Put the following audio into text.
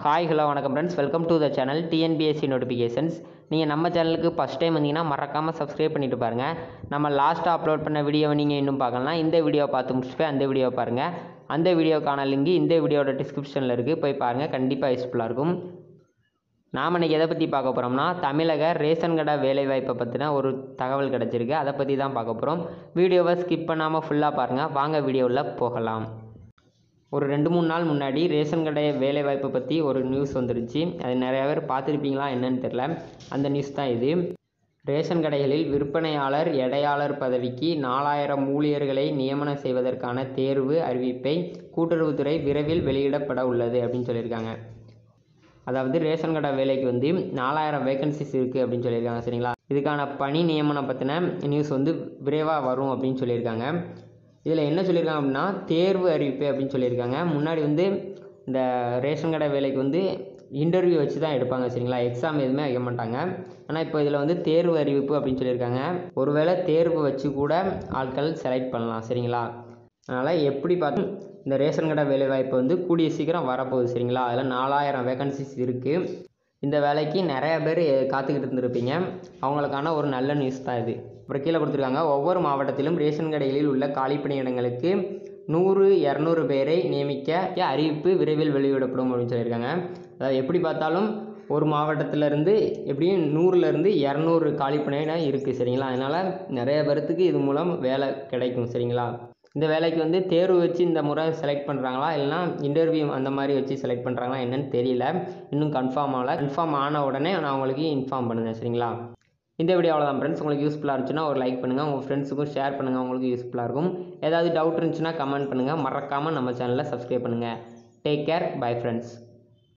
hi hello வணக்கம் friends welcome to the channel TNPSC notifications நீங்கள் நம்ம சேனலுக்கு ஃபஸ்ட் டைம் வந்தீங்கன்னா மறக்காமல் சப்ஸ்கிரைப் பண்ணிட்டு பாருங்கள் நம்ம லாஸ்ட்டாக அப்லோட் பண்ண வீடியோவை நீங்கள் இன்னும் பார்க்கலாம் இந்த வீடியோ பார்த்து முடிச்சுட்டு அந்த வீடியோவை பாருங்கள் அந்த வீடியோக்கான லிங்க் இந்த வீடியோட டிஸ்கிரிப்ஷனில் இருக்குது போய் பாருங்கள் கண்டிப்பாக யூஸ்ஃபுல்லாக இருக்கும் நாம் இன்றைக்கி எதை பற்றி பார்க்க போகிறோம்னா தமிழக ரேஷன் கடை வேலைவாய்ப்பை பற்றின ஒரு தகவல் கிடச்சிருக்கு அதை பற்றி தான் பார்க்க போகிறோம் வீடியோவை ஸ்கிப் பண்ணாமல் ஃபுல்லாக பாருங்கள் வாங்க வீடியோவில் போகலாம் ஒரு ரெண்டு மூணு நாள் முன்னாடி ரேஷன் கடை வேலைவாய்ப்பை பற்றி ஒரு நியூஸ் வந்துருச்சு அது நிறையா பேர் பார்த்துருப்பீங்களா என்னன்னு தெரில அந்த நியூஸ் தான் இது ரேஷன் கடைகளில் விற்பனையாளர் எடையாளர் பதவிக்கு நாலாயிரம் ஊழியர்களை நியமனம் செய்வதற்கான தேர்வு அறிவிப்பை கூட்டுறவுத்துறை விரைவில் வெளியிடப்பட உள்ளது அப்படின்னு சொல்லியிருக்காங்க அதாவது ரேஷன் கடை வேலைக்கு வந்து நாலாயிரம் வேகன்சிஸ் இருக்குது அப்படின்னு சொல்லியிருக்காங்க சரிங்களா இதுக்கான பணி நியமனம் பற்றின நியூஸ் வந்து விரைவாக வரும் அப்படின்னு சொல்லியிருக்காங்க இதில் என்ன சொல்லியிருக்காங்க அப்படின்னா தேர்வு அறிவிப்பு அப்படின்னு சொல்லியிருக்காங்க முன்னாடி வந்து இந்த ரேஷன் கடை வேலைக்கு வந்து இன்டர்வியூ வச்சு தான் எடுப்பாங்க சரிங்களா எக்ஸாம் எதுவுமே வைக்க மாட்டாங்க ஆனால் இப்போ இதில் வந்து தேர்வு அறிவிப்பு அப்படின்னு சொல்லியிருக்காங்க ஒருவேளை தேர்வு வச்சு கூட ஆட்கள் செலக்ட் பண்ணலாம் சரிங்களா அதனால் எப்படி பார்த்து இந்த ரேஷன் கடை வேலைவாய்ப்பு வந்து கூடிய சீக்கிரம் வரப்போகுது சரிங்களா அதில் நாலாயிரம் வேகன்சிஸ் இருக்குது இந்த வேலைக்கு நிறைய பேர் காத்துக்கிட்டு இருந்திருப்பீங்க அவங்களுக்கான ஒரு நல்ல நியூஸ் தான் இது அப்புறம் கீழே கொடுத்துருக்காங்க ஒவ்வொரு மாவட்டத்திலும் ரேஷன் கடைகளில் உள்ள காலி பணியிடங்களுக்கு நூறு இரநூறு பேரை நியமிக்க அறிவிப்பு விரைவில் வெளியிடப்படும் அப்படின்னு சொல்லியிருக்காங்க அதாவது எப்படி பார்த்தாலும் ஒரு மாவட்டத்திலேருந்து எப்படியும் நூறுலேருந்து இரநூறு காலி பணியிடம் இருக்குது சரிங்களா அதனால் நிறைய பேர்த்துக்கு இது மூலம் வேலை கிடைக்கும் சரிங்களா இந்த வேலைக்கு வந்து தேர்வு வச்சு இந்த முறை செலக்ட் பண்ணுறாங்களா இல்லைனா இன்டர்வியூ அந்த மாதிரி வச்சு செலக்ட் பண்ணுறாங்களா என்னன்னு தெரியல இன்னும் கன்ஃபார்ம் ஆகல கன்ஃபார்ம் ஆன உடனே நான் உங்களுக்கு இன்ஃபார்ம் பண்ணுறேன் சரிங்களா இந்த வீடியோ அவ்வளோதான் ஃப்ரெண்ட்ஸ் உங்களுக்கு யூஸ்ஃபுல்லாக இருந்துச்சுன்னா ஒரு லைக் பண்ணுங்கள் உங்கள் ஃப்ரெண்ட்ஸுக்கும் ஷேர் பண்ணுங்கள் உங்களுக்கு யூஸ்ஃபுல்லாக இருக்கும் ஏதாவது டவுட் இருந்துச்சுன்னா கமெண்ட் பண்ணுங்கள் மறக்காமல் நம்ம சேனலை சப்ஸ்கிரைப் பண்ணுங்கள் டேக் கேர் பை ஃப்ரெண்ட்ஸ்